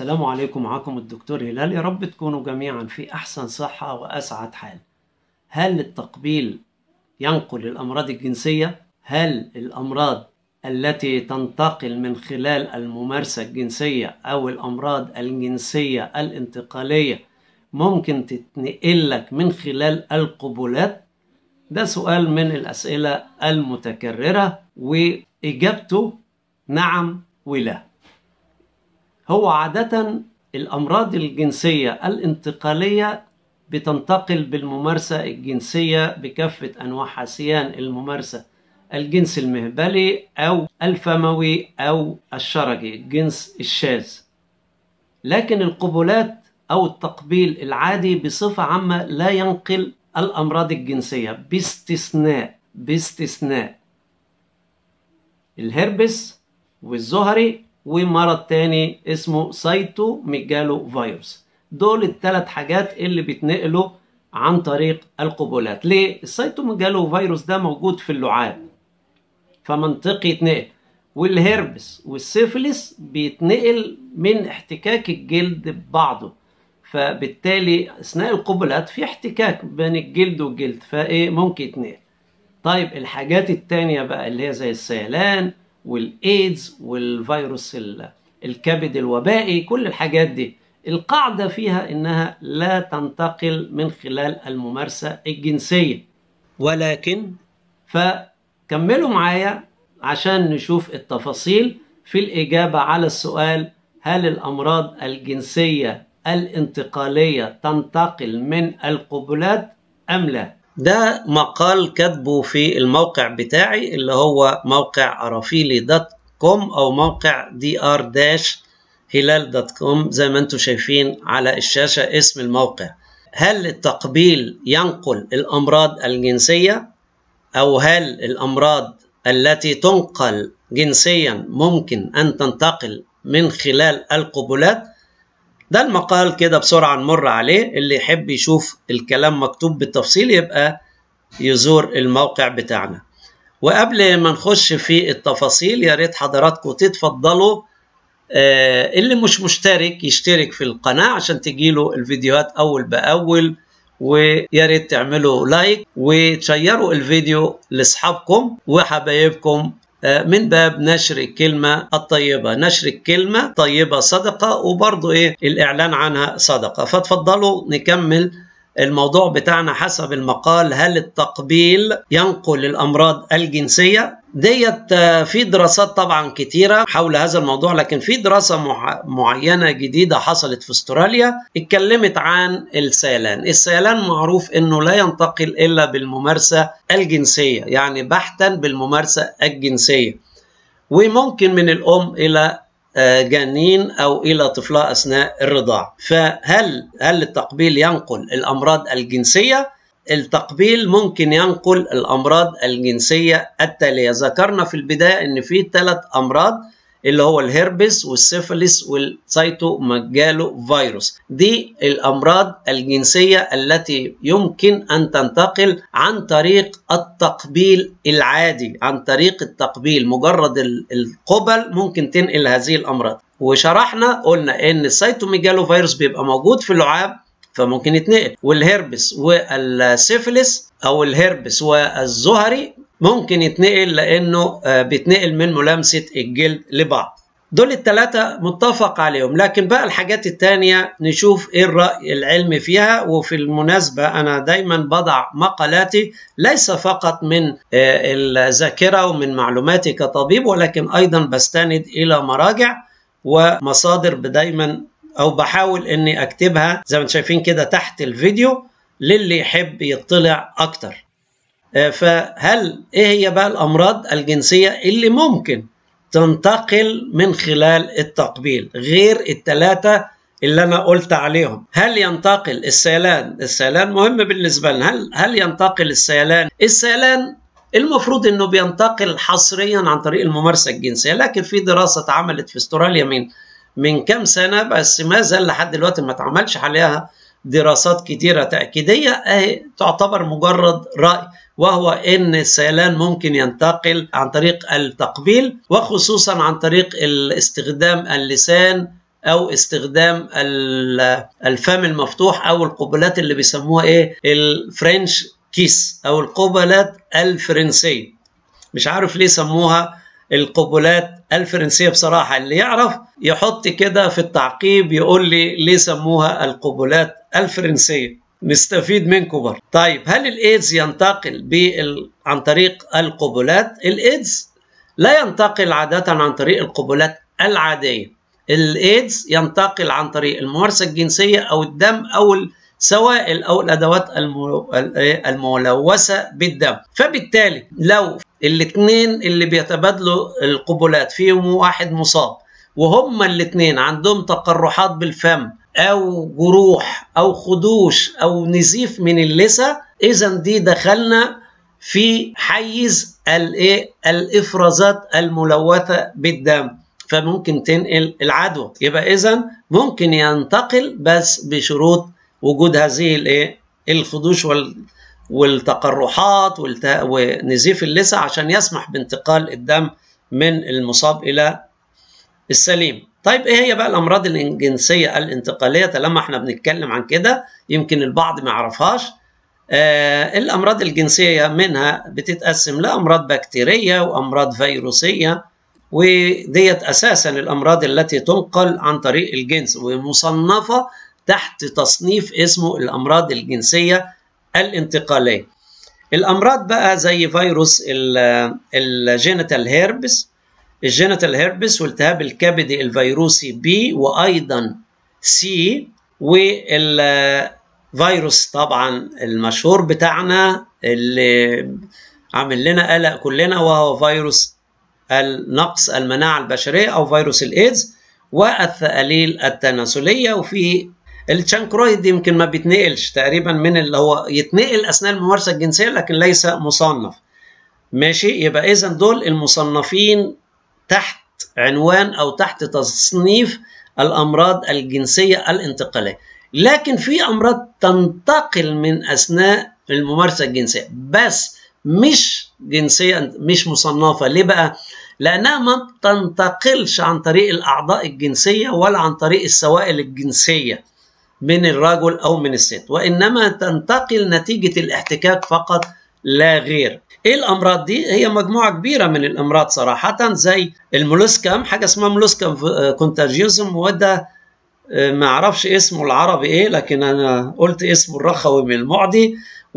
السلام عليكم معكم الدكتور هلال يا رب تكونوا جميعا في أحسن صحة وأسعد حال هل التقبيل ينقل الأمراض الجنسية؟ هل الأمراض التي تنتقل من خلال الممارسة الجنسية أو الأمراض الجنسية الانتقالية ممكن تتنقل لك من خلال القبولات؟ ده سؤال من الأسئلة المتكررة وإجابته نعم ولا هو عادة الأمراض الجنسية الانتقالية بتنتقل بالممارسة الجنسية بكافة أنواعها سيان الممارسة الجنس المهبلي أو الفموي أو الشرجي الجنس الشاذ لكن القبلات أو التقبيل العادي بصفة عامة لا ينقل الأمراض الجنسية باستثناء باستثناء الهربس والزهري ومرض تاني اسمه سايتو ميجالو فيروس دول الثلاث حاجات اللي بيتنقلوا عن طريق القبلات ليه السايتو ميجالو فيروس ده موجود في اللعاب فمنطقي يتنقل والهربس والسيفلس بيتنقل من احتكاك الجلد ببعضه فبالتالي اثناء القبلات في احتكاك بين الجلد والجلد فايه ممكن يتنقل طيب الحاجات التانية بقى اللي هي زي السيلان والايدز والفيروس الكبد الوبائي كل الحاجات دي القاعدة فيها انها لا تنتقل من خلال الممارسة الجنسية ولكن فكملوا معايا عشان نشوف التفاصيل في الإجابة على السؤال هل الأمراض الجنسية الانتقالية تنتقل من القبلات أم لا؟ ده مقال كاتبه في الموقع بتاعي اللي هو موقع ارافيلي دوت كوم او موقع دي ار داش هلال دوت كوم زي ما انتم شايفين على الشاشة اسم الموقع هل التقبيل ينقل الأمراض الجنسية أو هل الأمراض التي تنقل جنسيا ممكن أن تنتقل من خلال القبلات ده المقال كده بسرعة نمر عليه اللي يحب يشوف الكلام مكتوب بالتفصيل يبقى يزور الموقع بتاعنا وقبل ما نخش في التفاصيل يا ريت حضراتكم تتفضلوا آه اللي مش مشترك يشترك في القناة عشان تجيله الفيديوهات أول بأول ويا ريت تعملوا لايك وتشيروا الفيديو لأصحابكم وحبايبكم من باب نشر الكلمة الطيبة نشر الكلمة طيبة صدقة وبرضو إيه الإعلان عنها صدقة فتفضلوا نكمل الموضوع بتاعنا حسب المقال هل التقبيل ينقل الأمراض الجنسية ديت في دراسات طبعا كتيرة حول هذا الموضوع لكن في دراسة معينة جديدة حصلت في استراليا اتكلمت عن السيلان السيلان معروف انه لا ينتقل الا بالممارسة الجنسية يعني بحتا بالممارسة الجنسية وممكن من الام الى جنين او الى طفلها اثناء الرضاعه فهل هل التقبيل ينقل الامراض الجنسيه التقبيل ممكن ينقل الامراض الجنسيه التاليه ذكرنا في البدايه ان في ثلاث امراض اللي هو الهربس والسيفلس والسيتومجالو فيروس دي الامراض الجنسيه التي يمكن ان تنتقل عن طريق التقبيل العادي عن طريق التقبيل مجرد القبل ممكن تنقل هذه الامراض وشرحنا قلنا ان السيتوميجالو فيروس بيبقى موجود في اللعاب فممكن يتنقل والهربس والسيفلس او الهربس والزهري ممكن يتنقل لانه بيتنقل من ملامسه الجلد لبعض دول الثلاثة متفق عليهم لكن بقى الحاجات التانية نشوف ايه الرأي العلمي فيها وفي المناسبة أنا دايما بضع مقالاتي ليس فقط من الذاكرة ومن معلوماتي كطبيب ولكن أيضا بستند إلى مراجع ومصادر دايما أو بحاول إني أكتبها زي ما شايفين كده تحت الفيديو للي يحب يطلع أكتر فهل ايه هي بقى الامراض الجنسيه اللي ممكن تنتقل من خلال التقبيل غير الثلاثه اللي انا قلت عليهم هل ينتقل السيلان السيلان مهم بالنسبه لنا هل هل ينتقل السيلان السيلان المفروض انه بينتقل حصريا عن طريق الممارسه الجنسيه لكن في دراسه اتعملت في استراليا من من كام سنه بس ما زال لحد دلوقتي ما اتعملش عليها دراسات كتيره تاكيديه اهي تعتبر مجرد راي وهو ان السيلان ممكن ينتقل عن طريق التقبيل وخصوصا عن طريق استخدام اللسان او استخدام الفم المفتوح او القبلات اللي بيسموها ايه الفرنش كيس او القبلات الفرنسيه مش عارف ليه سموها القبلات الفرنسيه بصراحه اللي يعرف يحط كده في التعقيب يقول لي ليه سموها القبلات الفرنسيه نستفيد منكم برضه طيب هل الايدز ينتقل بال... عن طريق القبلات الايدز لا ينتقل عاده عن طريق القبلات العاديه الايدز ينتقل عن طريق الممارسه الجنسيه او الدم او السوائل او الادوات الملوثه بالدم فبالتالي لو الاثنين اللي بيتبادلوا القبلات فيهم واحد مصاب وهما الاثنين عندهم تقرحات بالفم او جروح او خدوش او نزيف من اللثه اذا دي دخلنا في حيز الايه الافرازات الملوثه بالدم فممكن تنقل العدوى يبقى اذا ممكن ينتقل بس بشروط وجود هذه الايه الخدوش وال والتقرحات والت... ونزيف اللثه عشان يسمح بانتقال الدم من المصاب الى السليم طيب ايه هي بقى الامراض الجنسيه الانتقاليه طالما احنا بنتكلم عن كده يمكن البعض ما يعرفهاش آه الامراض الجنسيه منها بتتقسم لامراض بكتيريه وامراض فيروسيه وديت اساسا الامراض التي تنقل عن طريق الجنس ومصنفه تحت تصنيف اسمه الامراض الجنسيه الانتقاليه الامراض بقى زي فيروس الجينيتال هيربس الجينيتال هيربس والتهاب الكبدي الفيروسي بي وايضا سي والفيروس طبعا المشهور بتاعنا اللي عامل لنا قلق كلنا وهو فيروس النقص المناعه البشريه او فيروس الايدز والثقاليل التناسليه وفي الشانكرويد يمكن ما بيتنقلش تقريبا من اللي هو يتنقل اثناء الممارسه الجنسيه لكن ليس مصنف ماشي يبقى اذا دول المصنفين تحت عنوان او تحت تصنيف الامراض الجنسيه الانتقاليه لكن في امراض تنتقل من اثناء الممارسه الجنسيه بس مش جنسيه مش مصنفه ليه بقى لانها ما تنتقلش عن طريق الاعضاء الجنسيه ولا عن طريق السوائل الجنسيه من الرجل او من الست وانما تنتقل نتيجه الاحتكاك فقط لا غير ايه الامراض دي هي مجموعه كبيره من الامراض صراحه زي المولوسكم حاجه اسمها مولوسكم كونتاجيوزم وده ما اعرفش اسمه العربي ايه لكن انا قلت اسمه الرخوي من المعدي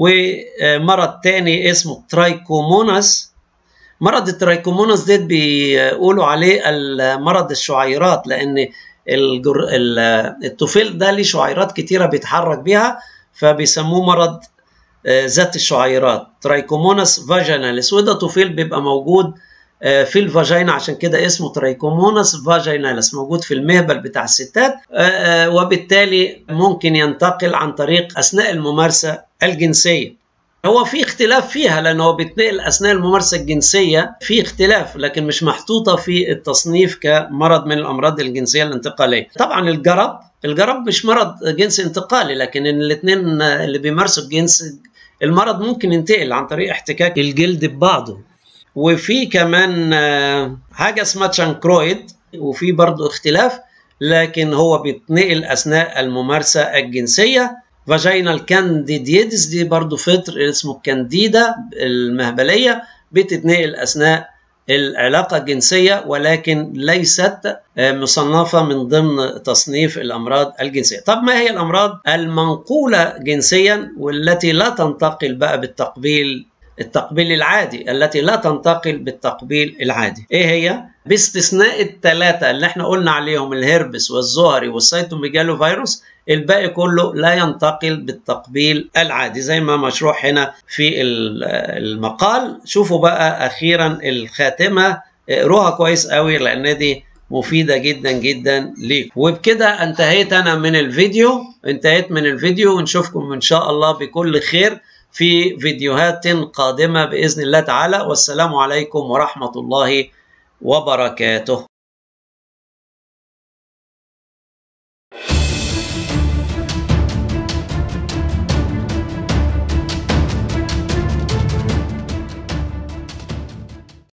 ومرض تاني اسمه ترايكوموناس مرض الترايكوموناس ده بيقولوا عليه مرض الشعيرات لان الجر... الطفيل ده ليه شعيرات كتيره بيتحرك بيها فبيسموه مرض ذات الشعيرات ترايكوموناس فاجيناليس وده طفيل بيبقى موجود في الفاجينا عشان كده اسمه ترايكوموناس فاجيناليس موجود في المهبل بتاع الستات وبالتالي ممكن ينتقل عن طريق اثناء الممارسه الجنسيه هو في اختلاف فيها لانه هو بيتنقل اثناء الممارسه الجنسيه في اختلاف لكن مش محطوطه في التصنيف كمرض من الامراض الجنسيه الانتقاليه طبعا الجرب الجرب مش مرض جنسي انتقالي لكن الاثنين اللي بيمارسوا الجنس المرض ممكن ينتقل عن طريق احتكاك الجلد ببعضه وفي كمان حاجه اسمها تشانكرويد وفي برضه اختلاف لكن هو بيتنقل اثناء الممارسه الجنسيه فاجينال كانديديدس دي برضو فطر اسمه الكانديدا المهبلية بتتنقل أثناء العلاقة الجنسية ولكن ليست مصنفة من ضمن تصنيف الأمراض الجنسية طب ما هي الأمراض المنقولة جنسيا والتي لا تنتقل بقى بالتقبيل التقبيل العادي التي لا تنتقل بالتقبيل العادي ايه هي باستثناء الثلاثه اللي احنا قلنا عليهم الهربس والزهري والسيتوميجالو فيروس الباقي كله لا ينتقل بالتقبيل العادي زي ما مشروح هنا في المقال شوفوا بقى اخيرا الخاتمه اقروها كويس قوي لان دي مفيدة جدا جدا ليك وبكده انتهيت انا من الفيديو انتهيت من الفيديو ونشوفكم ان شاء الله بكل خير في فيديوهات قادمة بإذن الله تعالى والسلام عليكم ورحمة الله وبركاته